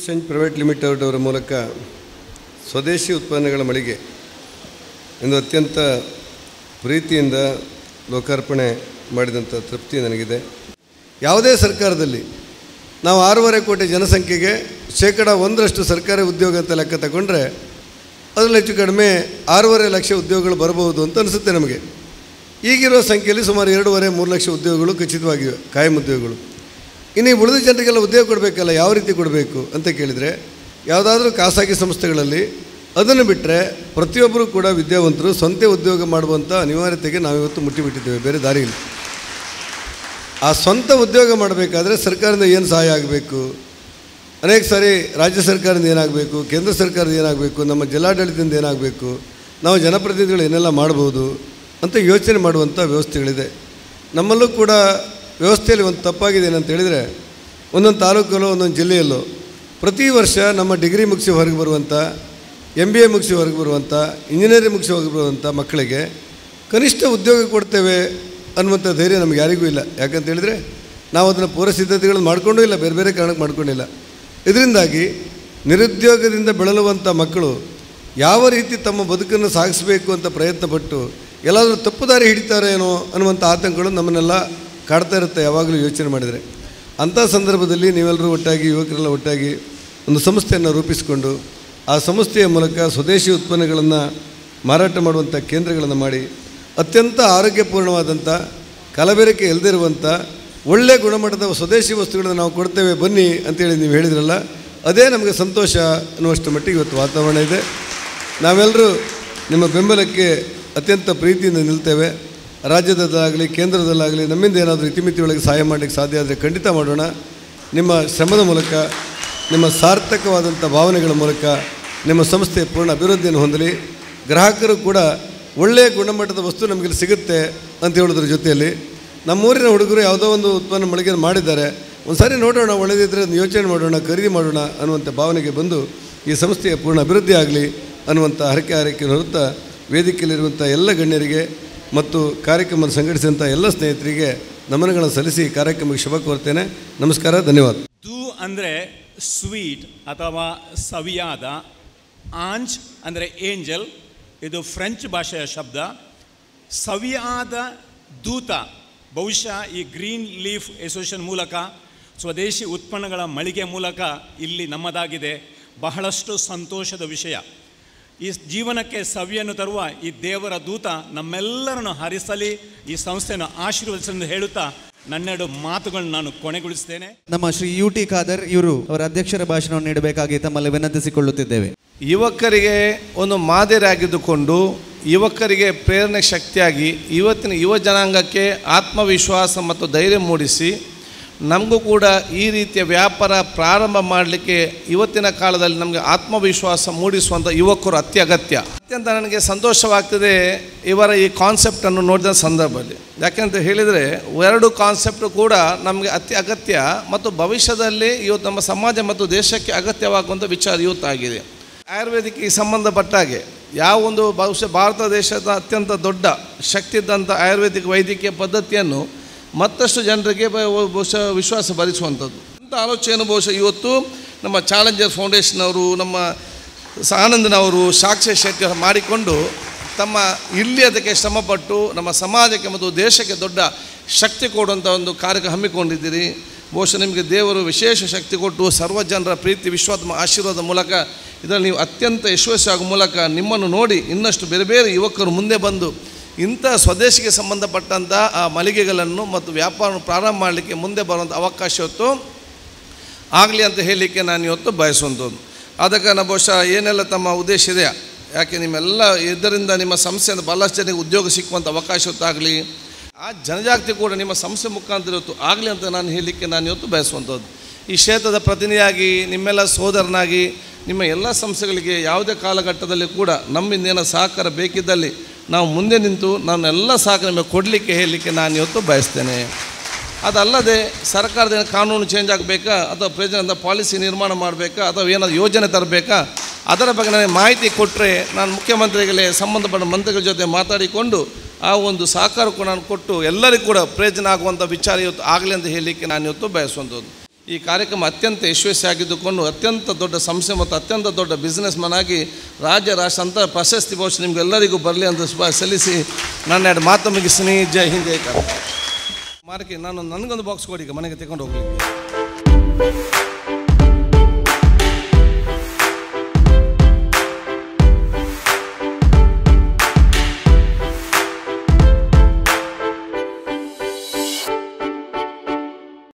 exchange private limited ಅವರ ಮೂಲಕ ಸ್ವದೇಶಿ ಉತ್ಪನ್ನಗಳ ಮಳಿಗೆ ಎಂದು ಅತ್ಯಂತ ಪ್ರೀತಿಯಿಂದ ಲೋಕಾರ್ಪಣೆ ಮಾಡಿದಂಥ ತೃಪ್ತಿ ನನಗಿದೆ ಯಾವುದೇ ಸರ್ಕಾರದಲ್ಲಿ ನಾವು ಆರೂವರೆ ಕೋಟಿ ಜನಸಂಖ್ಯೆಗೆ ಶೇಕಡ ಒಂದರಷ್ಟು ಸರ್ಕಾರಿ ಉದ್ಯೋಗ ಅಂತ ಲೆಕ್ಕ ತಗೊಂಡ್ರೆ ಅದರಲ್ಲಿ ಹೆಚ್ಚು ಕಡಿಮೆ ಆರೂವರೆ ಲಕ್ಷ ಉದ್ಯೋಗಗಳು ಬರಬಹುದು ಅಂತ ಅನಿಸುತ್ತೆ ನಮಗೆ ಈಗಿರೋ ಸಂಖ್ಯೆಯಲ್ಲಿ ಸುಮಾರು ಎರಡೂವರೆ ಮೂರು ಲಕ್ಷ ಉದ್ಯೋಗಗಳು ಖಚಿತವಾಗಿವೆ ಕಾಯಂ ಉದ್ಯೋಗಗಳು ಇನ್ನು ಈ ಉಳಿದ ಜನರಿಗೆಲ್ಲ ಉದ್ಯೋಗ ಕೊಡಬೇಕಲ್ಲ ಯಾವ ರೀತಿ ಕೊಡಬೇಕು ಅಂತ ಕೇಳಿದರೆ ಯಾವುದಾದ್ರೂ ಖಾಸಗಿ ಸಂಸ್ಥೆಗಳಲ್ಲಿ ಅದನ್ನು ಬಿಟ್ಟರೆ ಪ್ರತಿಯೊಬ್ಬರೂ ಕೂಡ ವಿದ್ಯಾವಂತರು ಸ್ವಂತ ಉದ್ಯೋಗ ಮಾಡುವಂಥ ಅನಿವಾರ್ಯತೆಗೆ ನಾವಿವತ್ತು ಮುಟ್ಟಿಬಿಟ್ಟಿದ್ದೇವೆ ಬೇರೆ ದಾರಿ ಇಲ್ಲ ಆ ಸ್ವಂತ ಉದ್ಯೋಗ ಮಾಡಬೇಕಾದ್ರೆ ಸರ್ಕಾರದಿಂದ ಏನು ಸಹಾಯ ಆಗಬೇಕು ಅನೇಕ ಸಾರಿ ರಾಜ್ಯ ಸರ್ಕಾರದಿಂದ ಏನಾಗಬೇಕು ಕೇಂದ್ರ ಸರ್ಕಾರದಿಂದ ಏನಾಗಬೇಕು ನಮ್ಮ ಜಿಲ್ಲಾಡಳಿತದಿಂದ ಏನಾಗಬೇಕು ನಾವು ಜನಪ್ರತಿನಿಧಿಗಳು ಏನೆಲ್ಲ ಮಾಡ್ಬೋದು ಅಂತ ಯೋಚನೆ ಮಾಡುವಂಥ ವ್ಯವಸ್ಥೆಗಳಿದೆ ನಮ್ಮಲ್ಲೂ ಕೂಡ ವ್ಯವಸ್ಥೆಯಲ್ಲಿ ಒಂದು ತಪ್ಪಾಗಿದೆ ಏನಂತ ಹೇಳಿದರೆ ಒಂದೊಂದು ತಾಲೂಕಲ್ಲೋ ಒಂದೊಂದು ಜಿಲ್ಲೆಯಲ್ಲೋ ಪ್ರತಿ ವರ್ಷ ನಮ್ಮ ಡಿಗ್ರಿ ಮುಗಿಸಿ ಹೊರಗೆ ಬರುವಂಥ ಎಮ್ ಬಿ ಎ ಮುಗಿಸಿ ಹೊರಗೆ ಬರುವಂಥ ಇಂಜಿನಿಯರಿಂಗ್ ಮುಗಿಸಿ ಹೊರಗೆ ಬರುವಂಥ ಮಕ್ಕಳಿಗೆ ಕನಿಷ್ಠ ಉದ್ಯೋಗ ಕೊಡ್ತೇವೆ ಅನ್ನುವಂಥ ಧೈರ್ಯ ನಮಗೆ ಯಾರಿಗೂ ಇಲ್ಲ ಯಾಕಂತ ಹೇಳಿದರೆ ನಾವು ಅದನ್ನು ಪೂರ್ವ ಸಿದ್ಧತೆಗಳನ್ನು ಮಾಡಿಕೊಂಡೂ ಇಲ್ಲ ಬೇರೆ ಬೇರೆ ಕಾರಣಕ್ಕೆ ಮಾಡ್ಕೊಂಡಿಲ್ಲ ಇದರಿಂದಾಗಿ ನಿರುದ್ಯೋಗದಿಂದ ಬೆಳಲುವಂಥ ಮಕ್ಕಳು ಯಾವ ರೀತಿ ತಮ್ಮ ಬದುಕನ್ನು ಸಾಗಿಸಬೇಕು ಅಂತ ಪ್ರಯತ್ನಪಟ್ಟು ಎಲ್ಲಾದರೂ ತಪ್ಪು ದಾರಿ ಹಿಡಿತಾರೇನೋ ಅನ್ನುವಂಥ ಆತಂಕಗಳು ನಮ್ಮನ್ನೆಲ್ಲ ಕಾಡ್ತಾ ಇರುತ್ತೆ ಯಾವಾಗಲೂ ಯೋಚನೆ ಮಾಡಿದರೆ ಅಂಥ ಸಂದರ್ಭದಲ್ಲಿ ನೀವೆಲ್ಲರೂ ಒಟ್ಟಾಗಿ ಯುವಕರೆಲ್ಲ ಒಟ್ಟಾಗಿ ಒಂದು ಸಂಸ್ಥೆಯನ್ನು ರೂಪಿಸಿಕೊಂಡು ಆ ಸಂಸ್ಥೆಯ ಮೂಲಕ ಸ್ವದೇಶಿ ಉತ್ಪನ್ನಗಳನ್ನು ಮಾರಾಟ ಮಾಡುವಂಥ ಕೇಂದ್ರಗಳನ್ನು ಮಾಡಿ ಅತ್ಯಂತ ಆರೋಗ್ಯಪೂರ್ಣವಾದಂಥ ಕಲಬೆರಕೆ ಇಲ್ಲದಿರುವಂಥ ಒಳ್ಳೆಯ ಗುಣಮಟ್ಟದ ಸ್ವದೇಶಿ ವಸ್ತುಗಳನ್ನು ನಾವು ಕೊಡ್ತೇವೆ ಬನ್ನಿ ಅಂತೇಳಿ ನೀವು ಹೇಳಿದ್ರಲ್ಲ ಅದೇ ನಮಗೆ ಸಂತೋಷ ಅನ್ನುವಷ್ಟು ಮಟ್ಟಿಗೆ ಇವತ್ತು ವಾತಾವರಣ ಇದೆ ನಾವೆಲ್ಲರೂ ನಿಮ್ಮ ಬೆಂಬಲಕ್ಕೆ ಅತ್ಯಂತ ಪ್ರೀತಿಯಿಂದ ನಿಲ್ತೇವೆ ರಾಜ್ಯದಲ್ಲಾಗಲಿ ಕೇಂದ್ರದಲ್ಲಾಗಲಿ ನಮ್ಮಿಂದ ಏನಾದರೂ ಇತಿಮಿತಿಯೊಳಗೆ ಸಹಾಯ ಮಾಡಲಿಕ್ಕೆ ಸಾಧ್ಯ ಆದರೆ ಖಂಡಿತ ಮಾಡೋಣ ನಿಮ್ಮ ಶ್ರಮದ ಮೂಲಕ ನಿಮ್ಮ ಸಾರ್ಥಕವಾದಂಥ ಭಾವನೆಗಳ ಮೂಲಕ ನಿಮ್ಮ ಸಂಸ್ಥೆ ಪೂರ್ಣ ಅಭಿವೃದ್ಧಿಯನ್ನು ಹೊಂದಲಿ ಗ್ರಾಹಕರು ಕೂಡ ಒಳ್ಳೆಯ ಗುಣಮಟ್ಟದ ವಸ್ತು ನಮಗೆ ಸಿಗುತ್ತೆ ಅಂತ ಹೇಳೋದ್ರ ಜೊತೆಯಲ್ಲಿ ನಮ್ಮೂರಿನ ಹುಡುಗರು ಯಾವುದೋ ಒಂದು ಉತ್ಪನ್ನ ಮಳಿಗೆ ಮಾಡಿದ್ದಾರೆ ಒಂದು ಸಾರಿ ನೋಡೋಣ ಒಳ್ಳೆದಿದ್ದರೆ ಅದನ್ನ ಯೋಚನೆ ಮಾಡೋಣ ಖರೀದಿ ಮಾಡೋಣ ಅನ್ನುವಂಥ ಭಾವನೆಗೆ ಬಂದು ಈ ಸಂಸ್ಥೆಯ ಪೂರ್ಣ ಅಭಿವೃದ್ಧಿ ಆಗಲಿ ಅನ್ನುವಂಥ ಹರಕೆ ಹಾರೈಕೆ ಹೊರತಾ ವೇದಿಕೆಯಲ್ಲಿರುವಂಥ ಎಲ್ಲ ಗಣ್ಯರಿಗೆ ಮತ್ತು ಕಾರ್ಯಕ್ರಮ ಸಂಘಟಿಸಿದಂಥ ಎಲ್ಲ ಸ್ನೇಹಿತರಿಗೆ ನಮನಗಳನ್ನು ಸಲ್ಲಿಸಿ ಕಾರ್ಯಕ್ರಮಕ್ಕೆ ಶುಭ ಕೋರ್ತೇನೆ ನಮಸ್ಕಾರ ಧನ್ಯವಾದ ದು ಅಂದರೆ ಸ್ವೀಟ್ ಅಥವಾ ಸವಿಯಾದ ಆಂಜ್ ಅಂದರೆ ಏಂಜಲ್ ಇದು ಫ್ರೆಂಚ್ ಭಾಷೆಯ ಶಬ್ದ ಸವಿಯಾದ ದೂತ ಬಹುಶಃ ಈ ಗ್ರೀನ್ ಲೀಫ್ ಅಸೋಸಿಯೇಷನ್ ಮೂಲಕ ಸ್ವದೇಶಿ ಉತ್ಪನ್ನಗಳ ಮಳಿಗೆ ಮೂಲಕ ಇಲ್ಲಿ ನಮ್ಮದಾಗಿದೆ ಬಹಳಷ್ಟು ಸಂತೋಷದ ವಿಷಯ ಈ ಜೀವನಕ್ಕೆ ಸವಿಯನ್ನು ತರುವ ಈ ದೇವರ ದೂತ ನಮ್ಮೆಲ್ಲರನ್ನು ಹರಿಸಲಿ ಈ ಸಂಸ್ಥೆಯನ್ನು ಆಶೀರ್ವದಿಸಲು ಹೇಳುತ್ತಾ ನನ್ನೆರಡು ಮಾತುಗಳನ್ನು ನಾನು ಕೊನೆಗೊಳಿಸ್ತೇನೆ ನಮ್ಮ ಶ್ರೀ ಯು ಟಿ ಖಾದರ್ ಇವರು ಅವರ ಅಧ್ಯಕ್ಷರ ಭಾಷಣವನ್ನು ನೀಡಬೇಕಾಗಿ ತಮ್ಮಲ್ಲಿ ವಿನಂತಿಸಿಕೊಳ್ಳುತ್ತಿದ್ದೇವೆ ಯುವಕರಿಗೆ ಒಂದು ಮಾದರಿಯಾಗಿದ್ದುಕೊಂಡು ಯುವಕರಿಗೆ ಪ್ರೇರಣೆ ಶಕ್ತಿಯಾಗಿ ಇವತ್ತಿನ ಯುವ ಜನಾಂಗಕ್ಕೆ ಆತ್ಮವಿಶ್ವಾಸ ಮತ್ತು ಧೈರ್ಯ ಮೂಡಿಸಿ ನಮಗೂ ಕೂಡ ಈ ರೀತಿಯ ವ್ಯಾಪಾರ ಪ್ರಾರಂಭ ಮಾಡಲಿಕ್ಕೆ ಇವತ್ತಿನ ಕಾಲದಲ್ಲಿ ನಮಗೆ ಆತ್ಮವಿಶ್ವಾಸ ಮೂಡಿಸುವಂಥ ಯುವಕರು ಅತ್ಯಗತ್ಯ ಅತ್ಯಂತ ನನಗೆ ಸಂತೋಷವಾಗ್ತದೆ ಇವರ ಈ ಕಾನ್ಸೆಪ್ಟನ್ನು ನೋಡಿದ ಸಂದರ್ಭದಲ್ಲಿ ಯಾಕೆಂತ ಹೇಳಿದರೆ ಎರಡು ಕಾನ್ಸೆಪ್ಟು ಕೂಡ ನಮಗೆ ಅತಿ ಅಗತ್ಯ ಮತ್ತು ಭವಿಷ್ಯದಲ್ಲಿ ಇವತ್ತು ನಮ್ಮ ಸಮಾಜ ಮತ್ತು ದೇಶಕ್ಕೆ ಅಗತ್ಯವಾಗುವಂಥ ವಿಚಾರ ಇವತ್ತಾಗಿದೆ ಆಯುರ್ವೇದಿಕ್ಗೆ ಸಂಬಂಧಪಟ್ಟ ಹಾಗೆ ಯಾವ ಒಂದು ಬಹುಶಃ ಭಾರತ ದೇಶದ ಅತ್ಯಂತ ದೊಡ್ಡ ಶಕ್ತಿ ಇದ್ದಂಥ ಆಯುರ್ವೇದಿಕ್ ವೈದ್ಯಕೀಯ ಪದ್ಧತಿಯನ್ನು ಮತ್ತಷ್ಟು ಜನರಿಗೆ ಬ- ಬಹುಶಃ ವಿಶ್ವಾಸ ಭರಿಸುವಂಥದ್ದು ಅಂತ ಆಲೋಚನೆಯನ್ನು ಬಹುಶಃ ಇವತ್ತು ನಮ್ಮ ಚಾಲೆಂಜರ್ ಫೌಂಡೇಶನ್ ಅವರು ನಮ್ಮ ಸ- ಆನಂದನವರು ಸಾಕ್ಷಿ ಶೆಟ್ಟಿ ಅವರು ಮಾಡಿಕೊಂಡು ತಮ್ಮ ಇಲ್ಲಿ ಅದಕ್ಕೆ ಶ್ರಮಪಟ್ಟು ನಮ್ಮ ಸಮಾಜಕ್ಕೆ ಮತ್ತು ದೇಶಕ್ಕೆ ದೊಡ್ಡ ಶಕ್ತಿ ಕೊಡುವಂಥ ಒಂದು ಕಾರ್ಯಕ್ರಮ ಹಮ್ಮಿಕೊಂಡಿದ್ದೀರಿ ಬಹುಶಃ ನಿಮಗೆ ದೇವರು ವಿಶೇಷ ಶಕ್ತಿ ಕೊಟ್ಟು ಸರ್ವ ಜನರ ಪ್ರೀತಿ ವಿಶ್ವಾತ್ಮ ಆಶೀರ್ವಾದ ಮೂಲಕ ಇದರಲ್ಲಿ ನೀವು ಅತ್ಯಂತ ಯಶಸ್ವಿ ಆಗುವ ಮೂಲಕ ನಿಮ್ಮನ್ನು ನೋಡಿ ಇನ್ನಷ್ಟು ಬೇರೆ ಬೇರೆ ಯುವಕರು ಮುಂದೆ ಬಂದು ಇಂಥ ಸ್ವದೇಶಿಗೆ ಸಂಬಂಧಪಟ್ಟಂಥ ಆ ಮಳಿಗೆಗಳನ್ನು ಮತ್ತು ವ್ಯಾಪಾರವನ್ನು ಪ್ರಾರಂಭ ಮಾಡಲಿಕ್ಕೆ ಮುಂದೆ ಬರುವಂಥ ಅವಕಾಶ ಇವತ್ತು ಆಗಲಿ ಅಂತ ಹೇಳಲಿಕ್ಕೆ ನಾನು ಇವತ್ತು ಬಯಸುವಂಥದ್ದು ಆದ ಕಾರಣ ಬಹುಶಃ ಏನೆಲ್ಲ ತಮ್ಮ ಉದ್ದೇಶ ಇದೆ ಯಾಕೆ ನಿಮ್ಮೆಲ್ಲ ಇದರಿಂದ ನಿಮ್ಮ ಸಂಸ್ಥೆಯಿಂದ ಬಹಳಷ್ಟು ಜನರಿಗೆ ಉದ್ಯೋಗ ಸಿಕ್ಕುವಂಥ ಅವಕಾಶ ಇವತ್ತಾಗಲಿ ಆ ಜನಜಾಗೃತಿ ಕೂಡ ನಿಮ್ಮ ಸಂಸ್ಥೆ ಮುಖಾಂತರ ಇವತ್ತು ಆಗಲಿ ಅಂತ ನಾನು ಹೇಳಲಿಕ್ಕೆ ನಾನು ಇವತ್ತು ಬಯಸುವಂಥದ್ದು ಈ ಕ್ಷೇತ್ರದ ಪ್ರತಿನಿಧಿಯಾಗಿ ನಿಮ್ಮೆಲ್ಲ ಸೋದರನಾಗಿ ನಿಮ್ಮ ಎಲ್ಲ ಸಂಸ್ಥೆಗಳಿಗೆ ಯಾವುದೇ ಕಾಲಘಟ್ಟದಲ್ಲಿ ಕೂಡ ನಮ್ಮಿಂದ ಏನೋ ಸಹಕಾರ ಬೇಕಿದ್ದಲ್ಲಿ ನಾವು ಮುಂದೆ ನಿಂತು ನನ್ನೆಲ್ಲ ಸಹಕಾರ ನಿಮಗೆ ಕೊಡಲಿಕ್ಕೆ ಹೇಳಲಿಕ್ಕೆ ನಾನು ಇವತ್ತು ಬಯಸ್ತೇನೆ ಅದಲ್ಲದೆ ಸರ್ಕಾರದ ಏನು ಕಾನೂನು ಚೇಂಜ್ ಆಗಬೇಕಾ ಅಥವಾ ಪ್ರಯೋಜನದ ಪಾಲಿಸಿ ನಿರ್ಮಾಣ ಮಾಡಬೇಕಾ ಅಥವಾ ಏನಾದರೂ ಯೋಜನೆ ತರಬೇಕಾ ಅದರ ಬಗ್ಗೆ ನನಗೆ ಮಾಹಿತಿ ಕೊಟ್ಟರೆ ನಾನು ಮುಖ್ಯಮಂತ್ರಿಗಳೇ ಸಂಬಂಧಪಟ್ಟ ಮಂತ್ರಿಗಳ ಜೊತೆ ಮಾತಾಡಿಕೊಂಡು ಆ ಒಂದು ಸಹಕಾರ ಕೂಡ ನಾನು ಕೊಟ್ಟು ಎಲ್ಲರಿಗೂ ಕೂಡ ಪ್ರಯೋಜನ ಆಗುವಂಥ ವಿಚಾರ ಇವತ್ತು ಆಗಲಿ ಅಂತ ಹೇಳಲಿಕ್ಕೆ ನಾನು ಇವತ್ತು ಬಯಸುವಂಥದ್ದು ಈ ಕಾರ್ಯಕ್ರಮ ಅತ್ಯಂತ ಯಶಸ್ವಿಯಾಗಿದ್ದುಕೊಂಡು ಅತ್ಯಂತ ದೊಡ್ಡ ಸಂಸ್ಥೆ ಮತ್ತು ಅತ್ಯಂತ ದೊಡ್ಡ ಬಿಸ್ನೆಸ್ ಮನ್ ಆಗಿ ರಾಜ್ಯ ರಾಷ್ಟ್ರ ಅಂತ ಪ್ರಶಸ್ತಿ ಬಹುಶಃ ನಿಮಗೆಲ್ಲರಿಗೂ ಬರಲಿ ಅಂತ ಶುಭ ಸಲ್ಲಿಸಿ ನನ್ನ ಎರಡು ಮಾತು ಮುಗಿಸ್ತೀನಿ ಜೈ ಹಿಂದ್ ಜೈ ಕರ್ನಾಟಕ ಮಾರಕ್ಕೆ ನಾನು ನನಗೊಂದು ಬಾಕ್ಸ್ ಕೊಡಿ ಈಗ ಮನೆಗೆ ತಗೊಂಡು ಹೋಗ್ಲಿಕ್ಕೆ